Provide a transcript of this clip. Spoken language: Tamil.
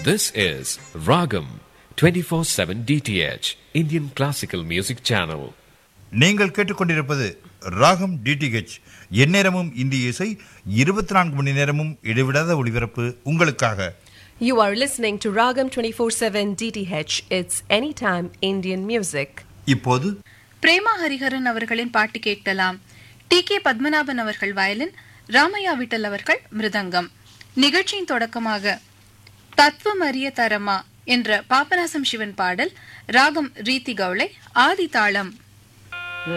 This is Ragam 24/7 DTH Indian Classical Music Channel. நீங்கள் கேட்டுக்கொண்டிருப்பது ராகம் டிடிஹெச் எந்நேரமும் இந்திய இசை இருபத்தி நான்கு மணி நேரமும் இடைவிடாத ஒளிபரப்பு உங்களுக்காக You are listening to Ragam 24/7 DTH. It's anytime Indian music. இப்போது பிரேமா ஹரிஹரன் அவர்களின் பாட்டு கேட்கலாம் டி கே பத்மநாபன் அவர்கள் வயலின் ராமையா விட்டல் அவர்கள் மிருதங்கம் நிகழ்ச்சியின் தொடக்கமாக தத்துவம் அறிய தரமா என்ற பாபநாசம் சிவன் பாடல் ராகம் ரீதி கவுளை ஆதி தாளம்